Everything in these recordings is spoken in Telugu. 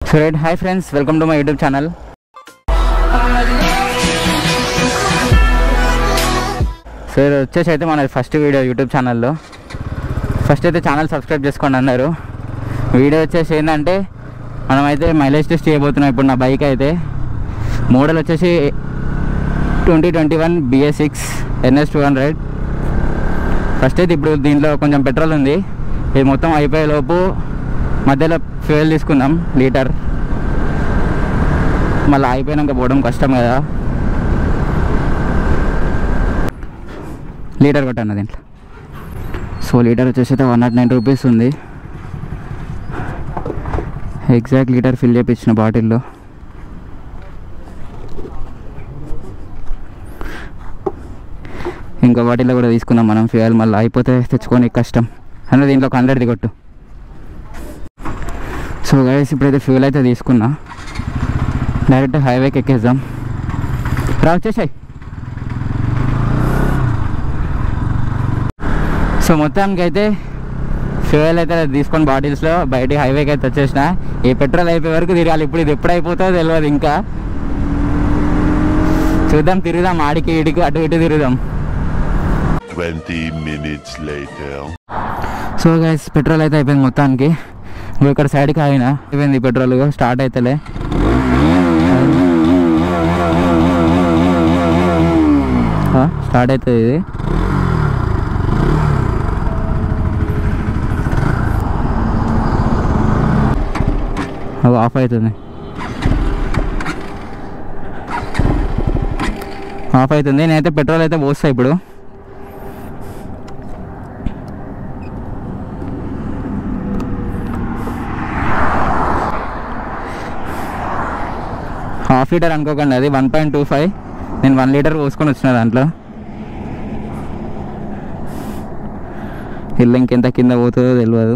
So right hi friends welcome to my YouTube channel so ఇది వచ్చేసి అయితే మన ఫస్ట్ వీడియో యూట్యూబ్ ఛానల్లో ఫస్ట్ అయితే ఛానల్ సబ్స్క్రైబ్ చేసుకోండి అన్నారు వీడియో వచ్చేసి ఏంటంటే మనమైతే మైలేజ్ టెస్ట్ చేయబోతున్నాం ఇప్పుడు నా బైక్ అయితే మోడల్ వచ్చేసి twenty twenty one BS six NS two hundred first అయితే ఇప్పుడు దీంట్లో కొంచెం పెట్రోల్ ఉంది ఇది మొత్తం అయిపోయే లోపు మధ్యలో ఫ్యూయల్ తీసుకుందాం లీటర్ మళ్ళీ అయిపోయినాక పోవడం కష్టం కదా లీటర్ కొట్టాను దీంట్లో సో లీటర్ వచ్చేసి అయితే వన్ నాట్ నైన్ రూపీస్ ఉంది ఎగ్జాక్ట్ లీటర్ ఫిల్ చేయించిన బాటిల్లో ఇంకో బాటిల్లో కూడా తీసుకుందాం మనం ఫ్యూయల్ మళ్ళీ అయిపోతే తెచ్చుకొని కష్టం అంటే దీంట్లో ఒక హండ్రెడ్ దిగొట్టు సో గైస్ ఇప్పుడైతే ఫ్యూల్ అయితే తీసుకున్నా డైరెక్ట్ హైవేకి ఎక్కేద్దాం రా వచ్చేసాయి సో మొత్తానికి అయితే ఫ్యూయల్ అయితే తీసుకొని బాటిల్స్లో బయటికి హైవేకి అయితే వచ్చేసిన ఈ పెట్రోల్ అయిపోయే వరకు తిరగాలి ఇప్పుడు ఇది ఎప్పుడు అయిపోతుందో తెలియదు ఇంకా చూద్దాం తిరుగుదాం ఆడికి ఇడికి అటు ఇటు తిరుగుదాం 20 minutes later. So guys petrol అయితే అయిపోయింది మొత్తానికి ఇంకో ఇక్కడ సైడ్కి ఆగిన అయిపోయింది పెట్రోల్ స్టార్ట్ అవుతలే ఆ, స్టార్ట్ అవుతుంది ఇది అవి ఆఫ్ అవుతుంది ఆఫ్ అవుతుంది నేనైతే పెట్రోల్ అయితే పోస్తా ఇప్పుడు హాఫ్ లీటర్ అనుకోకండి అది వన్ పాయింట్ టూ ఫైవ్ నేను వన్ లీటర్ పోసుకొని వచ్చిన దాంట్లో ఇల్లు ఇంకెంత కింద పోతుందో తెలియదు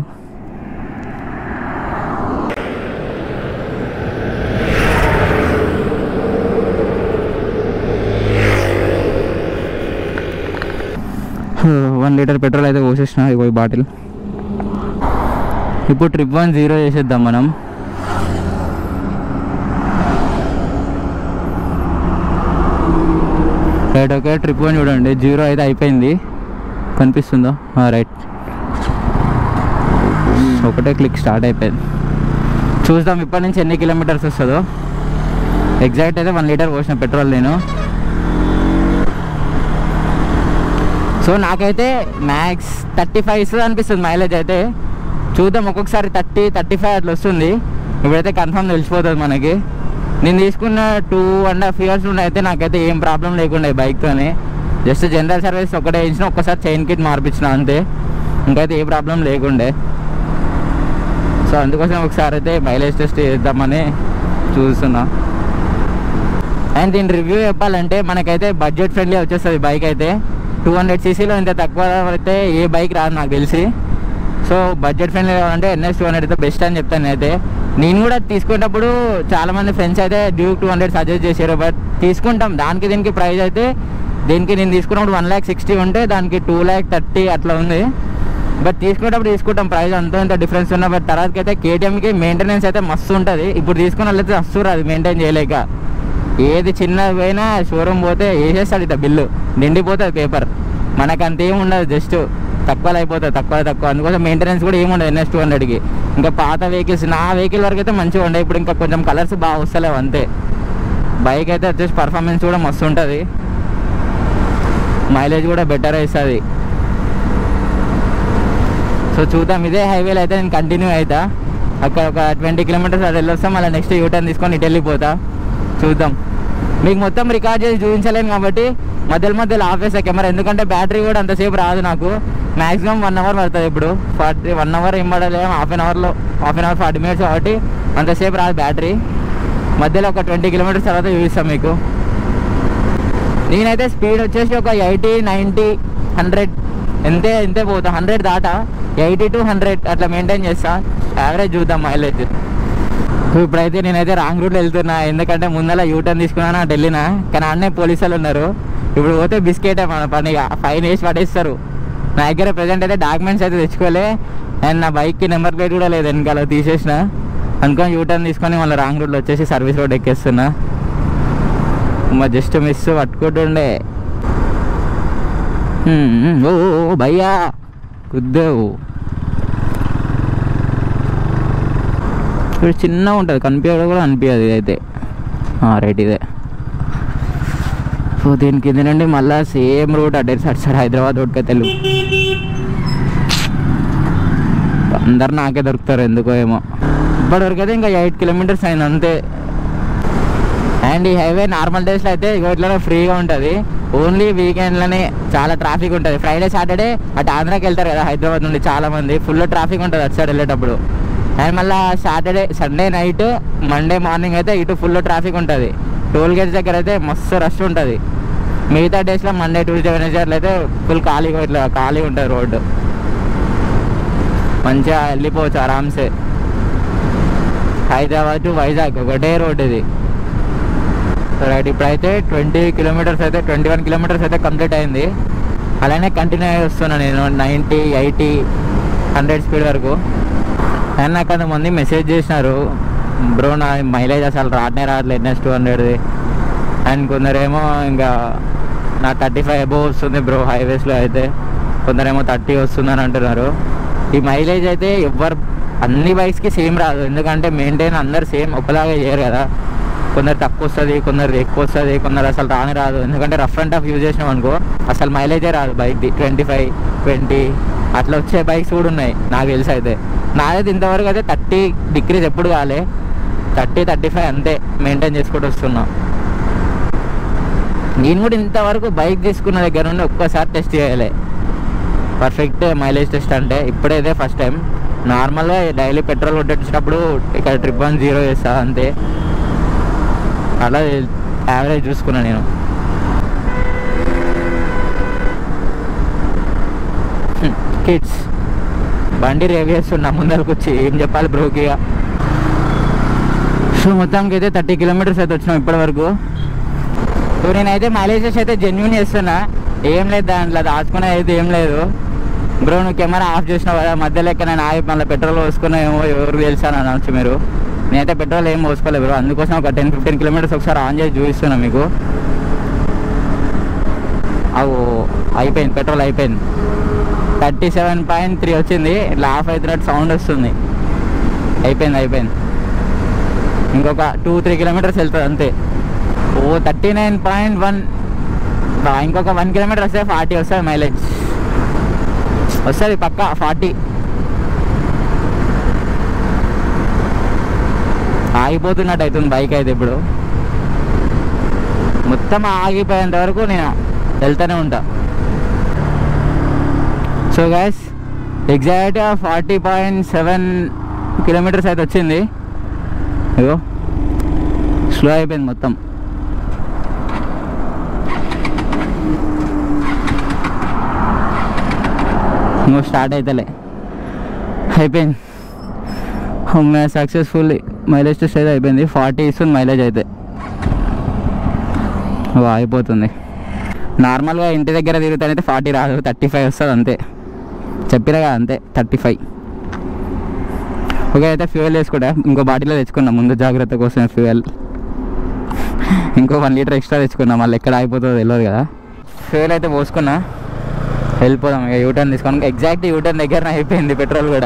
వన్ లీటర్ పెట్రోల్ అయితే పోసేసిన ఇగో ఈ బాటిల్ ఇప్పుడు ట్రిప్ వన్ జీరో చేసేద్దాం మనం రైట్ ఓకే ట్రిప్ వన్ చూడండి జీరో అయితే అయిపోయింది కనిపిస్తుందో రైట్ ఒకటే క్లిక్ స్టార్ట్ అయిపోయింది చూద్దాం ఇప్పటి నుంచి ఎన్ని కిలోమీటర్స్ వస్తుందో ఎగ్జాక్ట్ అయితే వన్ లీటర్ పోసిన పెట్రోల్ నేను సో నాకైతే మ్యాక్స్ థర్టీ ఫైవ్ ఇస్తుంది అనిపిస్తుంది మైలేజ్ అయితే చూద్దాం ఒక్కొక్కసారి థర్టీ థర్టీ ఫైవ్ అట్లా వస్తుంది ఇప్పుడైతే కన్ఫర్మ్ తెలిసిపోతుంది మనకి నేను తీసుకున్న టూ అండ్ హాఫ్ ఇయర్స్ నుండి అయితే నాకైతే ఏం ప్రాబ్లం లేకుండా ఈ బైక్తోని జస్ట్ జనరల్ సర్వీస్ ఒకటే వేసిన ఒక్కసారి చైన్ కిట్ మార్పించిన అంతే ఇంకైతే ఏ ప్రాబ్లం లేకుండే సో అందుకోసం ఒకసారి అయితే మైలేజ్ టెస్ట్ చేద్దామని చూస్తున్నా అండ్ దీని రివ్యూ చెప్పాలంటే మనకైతే బడ్జెట్ ఫ్రెండ్లీ వచ్చేస్తుంది బైక్ అయితే టూ హండ్రెడ్ సీసీలో ఇంత తక్కువ అయితే ఏ బైక్ రాదు నాకు తెలిసి సో బడ్జెట్ ఫ్రెండ్లీ కావాలంటే ఎన్ఎస్ టూ హండ్రెడ్ అయితే బెస్ట్ అని చెప్తాను అయితే నేను కూడా తీసుకునేటప్పుడు చాలా మంది ఫ్రెండ్స్ అయితే డ్యూక్ టూ హండ్రెడ్ సజెస్ట్ చేశారు బట్ తీసుకుంటాం దానికి దీనికి ప్రైస్ అయితే దీనికి నేను తీసుకున్నప్పుడు వన్ ల్యాక్ సిక్స్టీ ఉంటే దానికి టూ ల్యాక్ థర్టీ అట్లా ఉంది బట్ తీసుకునేటప్పుడు తీసుకుంటాం ప్రైస్ అంతా ఇంత డిఫరెన్స్ ఉన్నా బట్ తర్వాతకి అయితే కేటీఎంకి మెయింటెనెన్స్ అయితే మస్తు ఉంటుంది ఇప్పుడు తీసుకున్న వాళ్ళైతే వస్తున్నారు అది మెయింటైన్ చేయలేక ఏది చిన్న పోయినా షోరూమ్ పోతే వేసేస్తాడు ఇట్లా బిల్లు నిండిపోతుంది పేపర్ మనకు అంత ఏమి ఉండదు జస్ట్ తక్కువలో అయిపోతుంది తక్కువ తక్కువ అందుకోసం మెయింటెనెన్స్ కూడా ఏమి ఉండదు ఎన్ఎస్ టూ హండ్రెడ్కి ఇంకా పాత వెహికల్స్ నా వెహికల్ వరకు అయితే మంచిగా ఉండే ఇప్పుడు ఇంకా కొంచెం కలర్స్ బాగా వస్తలేవు అంతే బైక్ అయితే వచ్చేసి పర్ఫార్మెన్స్ కూడా మస్తు ఉంటుంది మైలేజ్ కూడా బెటర్ ఇస్తుంది సో చూద్దాం ఇదే హైవేలో అయితే నేను కంటిన్యూ అవుతా అక్కడ ఒక ట్వంటీ కిలోమీటర్స్ అది వెళ్ళొస్తాం మళ్ళీ నెక్స్ట్ యూటర్న్ తీసుకొని ఇటు వెళ్ళిపోతా చూద్దాం మీకు మొత్తం రికార్డ్ చేసి చూపించలేను కాబట్టి మధ్యలో మధ్యలో ఆపేసా కెమెరా ఎందుకంటే బ్యాటరీ కూడా అంతసేపు రాదు నాకు మ్యాక్సిమం వన్ అవర్ పడుతుంది ఇప్పుడు ఫార్టీ వన్ అవర్ ఏం పడలేము హాఫ్ అన్ అవర్లో half an hour forty minutes కాబట్టి అంతసేపు రాదు బ్యాటరీ మధ్యలో ఒక ట్వంటీ కిలోమీటర్స్ తర్వాత చూపిస్తాం మీకు నేనైతే స్పీడ్ వచ్చేసి ఒక ఎయిటీ నైంటీ హండ్రెడ్ ఎంతే ఎంతే పోతా హండ్రెడ్ దాటా ఎయిటీ టు హండ్రెడ్ అట్లా మెయింటైన్ చేస్తా యావరేజ్ చూద్దాం మైలేజ్ ఇప్పుడైతే నేనైతే రాంగ్ రూట్లో వెళ్తున్నా ఎందుకంటే ముందర యూటర్న్ తీసుకున్నాను అటు వెళ్ళినా కానీ అన్నే పోలీసులు ఉన్నారు ఇప్పుడు పోతే బిస్కెటే మన పని ఫైన్ వేసి పడేస్తారు నా దగ్గర ప్రజెంట్ అయితే డాక్యుమెంట్స్ అయితే తెచ్చుకోలే అండ్ నా బైక్కి నెంబర్ ప్లేట్ కూడా లేదు వెనకాల తీసేసిన అనుకొని యూటర్న్ తీసుకొని మళ్ళీ రాంగ్ రోడ్లో వచ్చేసి సర్వీస్ రోడ్ ఎక్కేస్తున్నా మా జస్ట్ మిస్ పట్టుకుంటుండే హ్మ్, ఓ ఓ, ఓ, భయ్యా కుద్దేవు ఇక్కడ చిన్నగా ఉంటుంది కనిపించడం కూడా అనిపించదు ఇదైతే రైట్ ఇదే సో దీని కింద నుండి మళ్ళీ సేమ్ రూట్ అటే సైడ్ సైడ్ హైదరాబాద్ రోడ్కి తెలుగు అందరు నాకే దొరుకుతారు ఎందుకో ఏమో ఇప్పటివరకు అయితే ఇంకా ఎయిట్ కిలోమీటర్స్ అయింది అంతే అండ్ ఈ హైవే నార్మల్ డేస్లో అయితే ఇగో ఇట్లా ఫ్రీగా ఉంటుంది ఓన్లీ వీకెండ్లోనే చాలా ట్రాఫిక్ ఉంటుంది ఫ్రైడే సాటర్డే అటు ఆంధ్రాకి వెళ్తారు కదా హైదరాబాద్ నుండి చాలా మంది ఫుల్ ట్రాఫిక్ ఉంటుంది అటు సైడ్ వెళ్ళేటప్పుడు అండ్ మళ్ళీ Saturday Sunday night Monday morning అయితే ఇటు ఫుల్ ట్రాఫిక్ ఉంటుంది టోల్ గేట్స్ దగ్గర అయితే మస్తు రష్ ఉంటుంది మిగతా డేస్లో మండే ట్యూస్డే వెనస్డేలో అయితే ఫుల్ ఖాళీగా ఇట్లా ఖాళీ ఉంటుంది రోడ్డు మంచిగా వెళ్ళిపోవచ్చు ఆరామ్సే హైదరాబాద్ టు వైజాగ్ ఒకటే రోడ్ ఇది సో రైట్ ఇప్పుడైతే ట్వంటీ కిలోమీటర్స్ అయితే ట్వంటీ వన్ కిలోమీటర్స్ అయితే కంప్లీట్ అయింది అలానే కంటిన్యూ అయ్యి వస్తున్నాను నేను నైంటీ ఎయిటీ హండ్రెడ్ స్పీడ్ వరకు అండ్ నాకు కొంతమంది మెసేజ్ చేసినారు బ్రో నా మైలేజ్ అసలు రావట్నే రావట్లేదు ఎన్ఎస్ టూ హండ్రెడ్ది అండ్ కొందరేమో ఇంకా నా థర్టీ ఫైవ్ అబోవ్ వస్తుంది బ్రో హైవేస్లో అయితే కొందరేమో థర్టీ వస్తుందని అంటున్నారు ఈ మైలేజ్ అయితే ఎవ్వరు అన్ని బైక్స్కి సేమ్ రాదు ఎందుకంటే మెయింటైన్ అందరు సేమ్ ఒకలాగే చేయరు కదా కొందరు తక్కువ వస్తుంది కొందరు ఎక్కువ వస్తుంది కొందరు అసలు రాని రాదు ఎందుకంటే రఫ్ అండ్ టఫ్ యూజ్ చేసినాం అనుకో అసలు మైలేజే రాదు బైక్ది ట్వంటీ ఫైవ్ ట్వంటీ అట్లా వచ్చే బైక్స్ కూడా ఉన్నాయి నాకు తెలిసి అయితే నాదైతే ఇంతవరకు అయితే థర్టీ డిగ్రీస్ ఎప్పుడు కాలే థర్టీ థర్టీ ఫైవ్ అంతే మెయింటైన్ చేసుకుంటూ వస్తున్నా నేను కూడా ఇంతవరకు బైక్ తీసుకున్న దగ్గర నుండి ఒక్కసారి టెస్ట్ చేయాలి పర్ఫెక్ట్ మైలేజ్ టెస్ట్ అంటే ఇప్పుడైతే ఫస్ట్ టైం నార్మల్గా డైలీ పెట్రోల్ కొట్టేటప్పుడు ఇక్కడ ట్రిప్ వన్ జీరో చేస్తా అంతే అలా యావరేజ్ చూసుకున్నా నేను కిడ్స్ బండి రేవ్ చేస్తున్నా ముందరకు వచ్చి ఏం చెప్పాలి బ్రోకి సో మొత్తానికి అయితే థర్టీ కిలోమీటర్స్ అయితే వచ్చినాం ఇప్పటి వరకు సో నేనైతే మైలేజెస్ అయితే జెన్యున్ చేస్తున్నా ఏం లేదు దాంట్లో దాచుకునేది అయితే ఏం లేదు బ్రో నువ్వు కెమెరా ఆఫ్ చేసినావు కదా మధ్య లెక్క నేను ఆగి మళ్ళీ పెట్రోల్ పోసుకున్నా ఏమో ఎవరు తెలుసాను అని అనొచ్చు మీరు నేనైతే పెట్రోల్ ఏం పోసుకోలేదు బ్రో అందుకోసం ఒక టెన్ ఫిఫ్టీన్ కిలోమీటర్స్ ఒకసారి ఆన్ చేసి చూపిస్తున్నా మీకు అవు అయిపోయింది పెట్రోల్ అయిపోయింది థర్టీ సెవెన్ పాయింట్ త్రీ వచ్చింది ఇట్లా ఆఫ్ అవుతున్నట్టు సౌండ్ వస్తుంది అయిపోయింది అయిపోయింది ఇంకొక టూ త్రీ కిలోమీటర్స్ వెళ్తుంది అంతే ఓ థర్టీ నైన్ పాయింట్ వన్ ఇంకొక వన్ కిలోమీటర్ వస్తే ఫార్టీ వస్తుంది మైలేజ్ వస్తుంది పక్క ఫార్టీ ఆగిపోతున్నట్టు అవుతుంది బైక్ అయితే ఇప్పుడు మొత్తం ఆగిపోయేంత వరకు నేను వెళ్తూనే ఉంటా సో గైస్ ఎగ్జాక్ట్గా ఫార్టీ పాయింట్ సెవెన్ కిలోమీటర్స్ అయితే వచ్చింది ఇగో స్లో అయిపోయింది మొత్తం ఇంకో స్టార్ట్ అవుతలే అయిపోయింది మే సక్సెస్ఫుల్ మైలేజ్ టెస్ట్ అయితే అయిపోయింది ఫార్టీ ఇస్తుంది మైలేజ్ అయితే ఓ అయిపోతుంది నార్మల్గా ఇంటి దగ్గర తిరుగుతానైతే ఫార్టీ రాదు థర్టీ ఫైవ్ వస్తుంది అంతే చెప్పినా కదా అంతే థర్టీ ఫైవ్ ఓకే అయితే ఫ్యూయల్ వేసుకుంటా ఇంకో బాటిల్లో తెచ్చుకున్నా ముందు జాగ్రత్త కోసం ఫ్యూయల్ ఇంకో వన్ లీటర్ ఎక్స్ట్రా తెచ్చుకున్నా మళ్ళీ ఎక్కడ అయిపోతుందో తెలియదు కదా ఫ్యూయల్ అయితే పోసుకున్నా వెళ్ళిపోదాం ఇక యూటర్న్ తీసుకొని ఎగ్జాక్ట్ యూటర్న్ దగ్గర అయిపోయింది పెట్రోల్ కూడా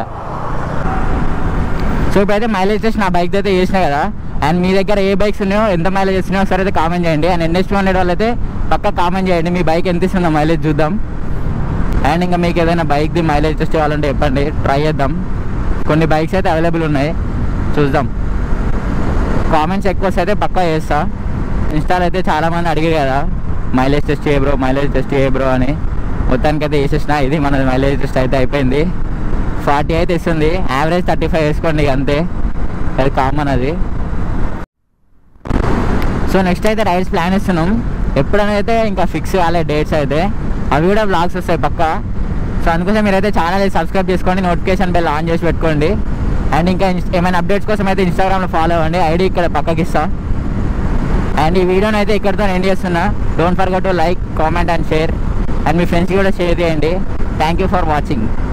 సో ఇప్పుడైతే మైలేజ్ టెస్ట్ నా బైక్ అయితే చేసిన కదా అండ్ మీ దగ్గర ఏ బైక్స్ ఉన్నాయో ఎంత మైలేజ్ ఇస్తున్నాయో ఒకసారి అయితే కామెంట్ చేయండి అండ్ ఎన్ఎస్ టూ హండ్రెడ్ వాళ్ళు అయితే పక్క కామెంట్ చేయండి మీ బైక్ ఎంత ఇస్తుందో మైలేజ్ చూద్దాం అండ్ ఇంకా మీకు ఏదైనా బైక్ది మైలేజ్ టెస్ట్ ఇవ్వాలంటే చెప్పండి ట్రై చేద్దాం కొన్ని బైక్స్ అయితే అవైలబుల్ ఉన్నాయి చూద్దాం కామెంట్స్ ఎక్కువ వస్తే అయితే పక్కా చేస్తా ఇన్స్టాల్ అయితే చాలామంది అడిగారు కదా మైలేజ్ టెస్ట్ చేయ బ్రో మైలేజ్ టెస్ట్ చేయ బ్రో అని మొత్తానికి అయితే వేసేసిన ఇది మన మైలేజ్ టెస్ట్ అయితే అయిపోయింది ఫార్టీ అయితే ఇస్తుంది యావరేజ్ థర్టీ ఫైవ్ వేసుకోండి ఇక అంతే అది కామన్ అది సో నెక్స్ట్ అయితే రైడ్స్ ప్లాన్ ఇస్తున్నాం ఎప్పుడనైతే ఇంకా ఫిక్స్ కాలే డేట్స్ అయితే అవి కూడా బ్లాగ్స్ వస్తాయి పక్క సో అందుకోసం మీరైతే ఛానల్ సబ్స్క్రైబ్ చేసుకోండి నోటిఫికేషన్ బెల్ ఆన్ చేసి పెట్టుకోండి అండ్ ఇంకా ఇన్స్- ఏమైనా అప్డేట్స్ కోసం అయితే ఇన్స్టాగ్రామ్లో ఫాలో అవ్వండి ఐడి ఇక్కడ పక్కకి ఇస్తా అండ్ ఈ వీడియోని అయితే ఇక్కడితో ఎండ్ చేస్తున్నా don't forget to like comment and share and మీ ఫ్రెండ్స్కి కూడా షేర్ చేయండి థ్యాంక్ యూ ఫర్ వాచింగ్